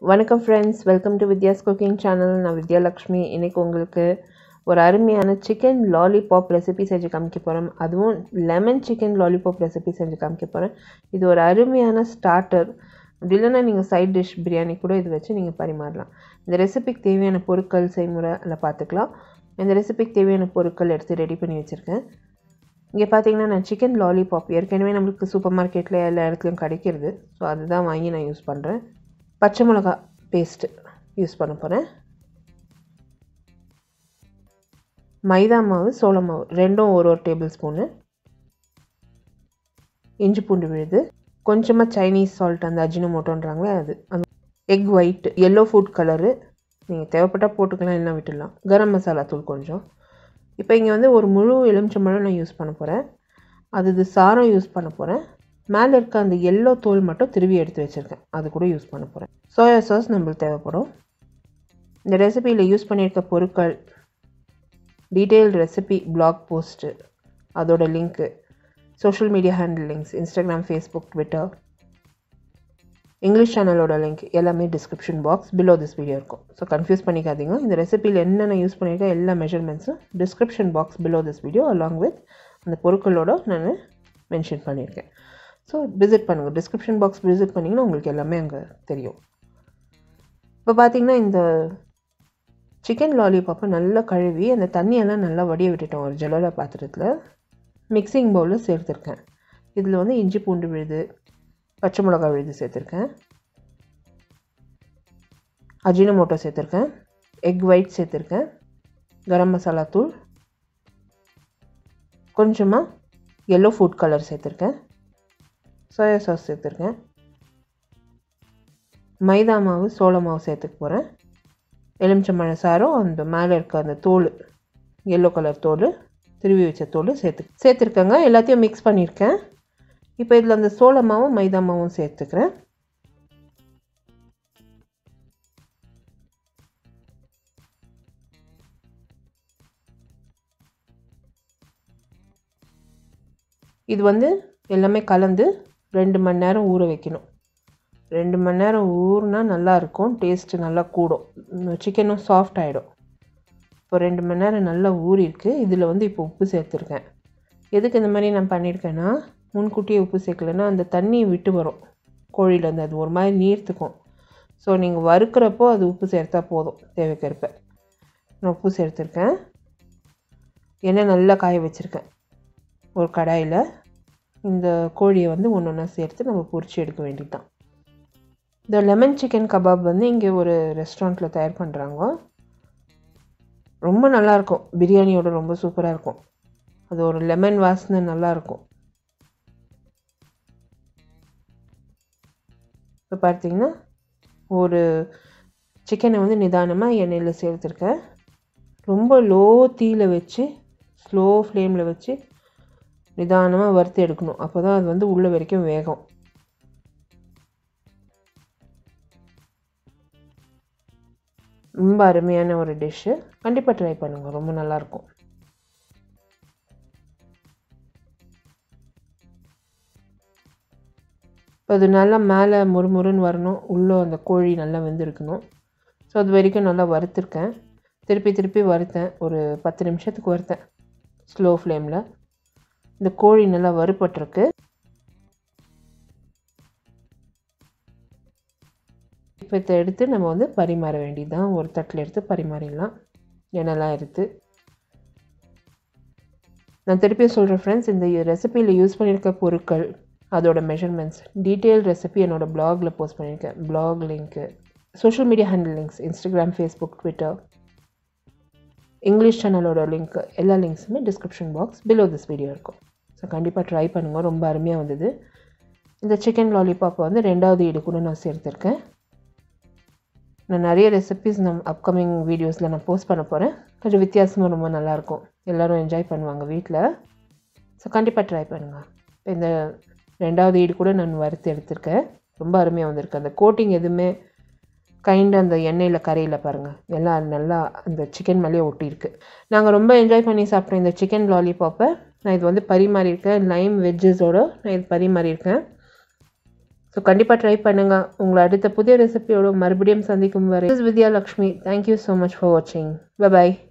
வணக்கம் friends welcome to Vidya's cooking channel நான் வித்யாலக்ஷ்மி இன்னைக்கு உங்களுக்கு ஒரு அருமையான சிக்கன் லாலிபாப் ரெசிபி செஞ்சு காமிக்க போகிறேன் அதுவும் லெமன் சிக்கன் லாலிபாப் ரெசிபி செஞ்சு காமிக்க போகிறேன் இது ஒரு அருமையான ஸ்டார்டர் அப்படி இல்லைன்னா நீங்கள் சைட் டிஷ் பிரியாணி கூட இது வச்சு நீங்கள் பரிமாறலாம் இந்த ரெசிபிக்கு தேவையான பொருட்கள் செய்முறை எல்லாம் பார்த்துக்கலாம் இந்த ரெசிபிக்கு தேவையான பொருட்கள் எடுத்து ரெடி பண்ணி வச்சுருக்கேன் இங்கே பார்த்தீங்கன்னா நான் சிக்கன் லாலிபாப் ஏற்கனவே நம்மளுக்கு சூப்பர் மார்க்கெட்டில் எல்லா இடத்துலையும் கிடைக்கிறது ஸோ அதுதான் வாங்கி நான் யூஸ் பண்ணுறேன் பச்சை மிளகா பேஸ்ட்டு யூஸ் பண்ண போகிறேன் மைதா மாவு சோள மாவு ரெண்டும் ஒரு ஒரு டேபிள் ஸ்பூனு இஞ்சி பூண்டு விழுது கொஞ்சமாக சைனீஸ் சால்ட் அந்த அஜினமோட்டோன்றாங்களே அது அந்த egg white yellow food colour நீங்கள் தேவைப்பட்டால் போட்டுக்கலாம் இல்லைனா விட்டுடலாம் கரம் மசாலா தூள் கொஞ்சம் இப்போ இங்கே வந்து ஒரு முழு எலுமிச்சம்பழம் நான் யூஸ் பண்ண போகிறேன் அது இது சாரம் யூஸ் பண்ண போகிறேன் மேலே இருக்க அந்த எல்லோ தோல் மட்டும் திருவி எடுத்து வச்சுருக்கேன் அது கூட யூஸ் பண்ண போகிறேன் சோயா சாஸ் நம்மளுக்கு தேவைப்படும் இந்த ரெசிபியில் யூஸ் பண்ணியிருக்க பொருட்கள் டீட்டெயில் ரெசிபி பிளாக் போஸ்ட்டு அதோட link social media handle links Instagram Facebook Twitter English சேனலோட லிங்க் எல்லாமே description box below this video இருக்கும் ஸோ கன்ஃபியூஸ் பண்ணிக்காதீங்க இந்த ரெசிபியில் என்னென்ன யூஸ் பண்ணியிருக்கேன் எல்லா மெஷர்மெண்ட்ஸும் description box below this video along with அந்த பொருட்களோட நான் மென்ஷன் பண்ணியிருக்கேன் ஸோ விசிட் பண்ணுங்கள் டிஸ்கிரிப்ஷன் பாக்ஸ் விசிட் பண்ணிங்கன்னா உங்களுக்கு எல்லாமே அங்கே தெரியும் இப்போ பார்த்தீங்கன்னா இந்த சிக்கன் லாலிபாப்பை நல்லா கழுவி அந்த தண்ணியெல்லாம் நல்லா வடிய விட்டுட்டோம் ஒரு ஜலோல பாத்திரத்தில் மிக்சிங் பவுலில் சேர்த்துருக்கேன் இதில் வந்து இஞ்சி பூண்டு விழுது பச்சை மிளகா விழுது சேர்த்துருக்கேன் அஜினமோட்டோ சேர்த்துருக்கேன் எக் ஒயிட் சேர்த்துருக்கேன் கரம் மசாலா தூள் கொஞ்சமாக எல்லோ ஃபுட் கலர் சேர்த்துருக்கேன் சோயா சாஸ் சேர்த்துருக்கேன் மைதா மாவு சோள மாவு சேர்த்துக்க போகிறேன் எலுமிச்சம்பழ சாரம் அந்த மேலே இருக்க அந்த தோல் எல்லோ கலர் தோல் திருவி வச்ச தோல் சேர்த்து சேர்த்துருக்கேங்க எல்லாத்தையும் மிக்ஸ் பண்ணியிருக்கேன் இப்போ இதில் அந்த சோள மாவும் மைதா மாவும் சேர்த்துக்கிறேன் இது வந்து எல்லாமே கலந்து ரெண்டு மணி நேரம் ஊற வைக்கணும் ரெண்டு மணி நேரம் ஊறினா நல்லாயிருக்கும் டேஸ்ட்டு நல்லா கூடும் சிக்கனும் சாஃப்ட் ஆகிடும் இப்போ ரெண்டு மணி நேரம் நல்லா ஊறிருக்கு இதில் வந்து இப்போ உப்பு சேர்த்துருக்கேன் எதுக்கு இந்த மாதிரி நான் பண்ணியிருக்கேன்னா முன்கூட்டியே உப்பு சேர்க்கலைன்னா அந்த தண்ணி விட்டு வரும் கோழியிலேருந்து அது ஒரு மாதிரி நீர்த்துக்கும் ஸோ நீங்கள் வறுக்கிறப்போ அது உப்பு சேர்த்தா போதும் தேவைக்கேற்ப நான் உப்பு சேர்த்துருக்கேன் எண்ணெய் நல்லா காய வச்சுருக்கேன் ஒரு கடாயில் இந்த கோழியை வந்து ஒன்று ஒன்றா சேர்த்து நம்ம பொரிச்சு எடுக்க வேண்டியது தான் இந்த லெமன் சிக்கன் கபாப் வந்து இங்கே ஒரு ரெஸ்டாரண்ட்டில் தயார் பண்ணுறாங்க ரொம்ப நல்லாயிருக்கும் பிரியாணியோட ரொம்ப சூப்பராக இருக்கும் அது ஒரு லெமன் வாசனை நல்லாயிருக்கும் இப்போ பார்த்தீங்கன்னா ஒரு சிக்கனை வந்து நிதானமாக எண்ணெயில் சேர்த்துருக்கேன் ரொம்ப லோ தீயில் வச்சு ஸ்லோ ஃப்ளேமில் வச்சு நிதானமாக வறுத்து எடுக்கணும் அப்போ தான் அது வந்து உள்ள வரைக்கும் வேகும் ரொம்ப அருமையான ஒரு டிஷ்ஷு கண்டிப்பாக ட்ரை பண்ணுங்கள் ரொம்ப நல்லாயிருக்கும் இப்போ அது நல்லா மேலே முறுமுறுன்னு வரணும் உள்ளே அந்த கோழி நல்லா வெந்திருக்கணும் ஸோ அது வரைக்கும் நல்லா வறுத்துருக்கேன் திருப்பி திருப்பி வறுத்தேன் ஒரு பத்து நிமிஷத்துக்கு வறுத்தேன் ஸ்லோ ஃப்ளேமில் இந்த கோழி நல்லா வறுபட்டிருக்கு இப்போ இதை எடுத்து நம்ம வந்து பரிமாற வேண்டியது தான் ஒரு தட்டில் எடுத்து பரிமாறிடலாம் எண்ணெய்லாம் எடுத்து நான் திருப்பி சொல்கிறேன் ஃப்ரெண்ட்ஸ் இந்த ரெசிப்பியில் யூஸ் பண்ணியிருக்க பொருட்கள் அதோட மெஷர்மெண்ட்ஸ் டீட்டெயில் ரெசிபி என்னோடய பிளாகில் போஸ்ட் பண்ணியிருக்கேன் blog link social media handle links Instagram Facebook Twitter English சேனலோட லிங்க் எல்லா லிங்க்ஸுமே description box below this video இருக்கும் ஸோ கண்டிப்பாக ட்ரை பண்ணுங்கள் ரொம்ப அருமையாக வந்தது இந்த சிக்கன் லாலிபாப்பை வந்து ரெண்டாவது ஈடு கூட நான் சேர்த்துருக்கேன் நான் நிறைய ரெசிபிஸ் நம் அப்கமிங் வீடியோஸில் நான் போஸ்ட் பண்ண போகிறேன் கொஞ்சம் வித்தியாசமாக ரொம்ப நல்லாயிருக்கும் எல்லோரும் என்ஜாய் பண்ணுவாங்க வீட்டில் ஸோ கண்டிப்பாக ட்ரை பண்ணுங்கள் இப்போ இந்த ரெண்டாவது ஈடு கூட நான் வறுத்து எடுத்திருக்கேன் ரொம்ப அருமையாக வந்திருக்கு அந்த கோட்டிங் எதுவுமே கைண்டு அந்த எண்ணெயில் கரையில் பாருங்கள் எல்லாம் நல்லா அந்த சிக்கன் மேலேயே ஒட்டியிருக்கு நாங்கள் ரொம்ப என்ஜாய் பண்ணி சாப்பிட்டோம் இந்த சிக்கன் லாலிபாப்பை நான் இது வந்து பரிமாறியிருக்கேன் லைம் வெஜ்ஜஸோடு நான் இது பரிமாறியிருக்கேன் ஸோ கண்டிப்பாக ட்ரை பண்ணுங்கள் உங்களை அடுத்த புதிய ரெசிபியோட மறுபடியும் சந்திக்கும் வரை Vidya Lakshmi thank you so much for வாட்சிங் பை